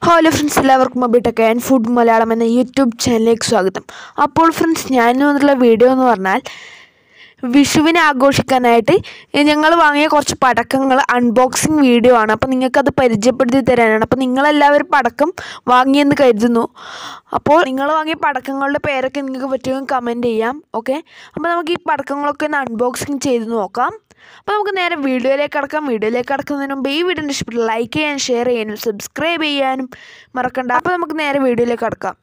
hello friends എല്ലാവർക്കും മൊബിടെക് and food Malayalam എന്ന YouTube ചാനലിലേക്ക് സ്വാഗതം അപ്പോൾ ഫ്രണ്ട്സ് ഞാൻ വന്നിട്ടുള്ള വീഡിയോ എന്ന് പറഞ്ഞാൽ വിഷുവിനെ ആഘോഷിക്കാനായിട്ട് ഞങ്ങൾ വാങ്ങിയ കുറച്ച് പടക്കങ്ങൾ അൺബോക്സിങ് വീഡിയോ ആണ് അപ്പോൾ നിങ്ങൾക്കത് പരിചയപ്പെടുത്തി തരാനാണ് അപ്പോൾ നിങ്ങളെല്ലാവരും പടക്കം വാങ്ങിയെന്ന് കരുതുന്നു അപ്പോൾ നിങ്ങൾ വാങ്ങിയ പടക്കങ്ങളുടെ പേരൊക്കെ നിങ്ങൾക്ക് പറ്റുമെങ്കിൽ കമൻറ്റ് ചെയ്യാം ഓക്കെ അപ്പോൾ നമുക്ക് ഈ പടക്കങ്ങളൊക്കെ ഒന്ന് അൺബോക്സിങ് ചെയ്ത് നോക്കാം അപ്പോൾ നമുക്ക് നേരെ വീഡിയോയിലേക്ക് കടക്കാം വീഡിയോയിലേക്ക് കടക്കുന്നതിന് മുമ്പ് ഈ വീഡിയോ ഇഷ്ടപ്പെട്ട ലൈക്ക് ചെയ്യാനും ഷെയർ ചെയ്യാനും സബ്സ്ക്രൈബ് ചെയ്യാനും മറക്കണ്ട അപ്പോൾ നമുക്ക് നേരെ വീഡിയോയിലേക്ക് കടക്കാം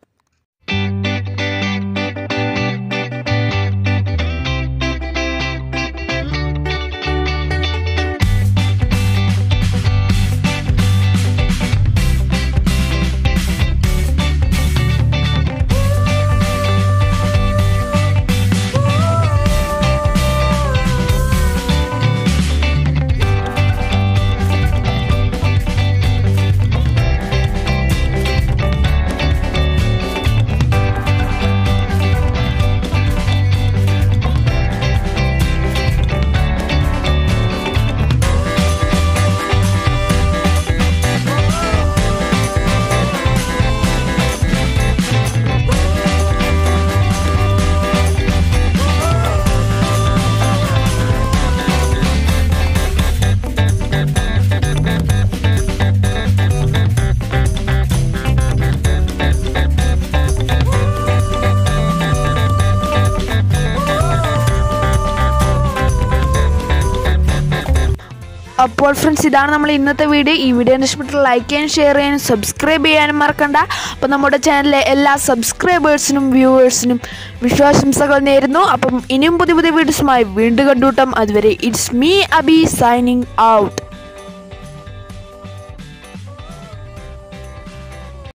അപ്പോൾ ഫ്രണ്ട്സ് ഇതാണ് നമ്മൾ ഇന്നത്തെ വീഡിയോ ഈ വീഡിയോ ഇഷ്ടപ്പെട്ട് ലൈക്ക് ചെയ്യാനും ഷെയർ ചെയ്യാനും സബ്സ്ക്രൈബ് ചെയ്യാനും മറക്കണ്ട അപ്പോൾ നമ്മുടെ ചാനലിലെ എല്ലാ സബ്സ്ക്രൈബേഴ്സിനും വ്യൂവേഴ്സിനും വിശ്വാസംസകൾ നേരുന്നു അപ്പം ഇനിയും പുതിയ പുതിയ വീഡിയോസുമായി വീണ്ടും കണ്ടുകൂട്ടം അതുവരെ it's me Abi signing out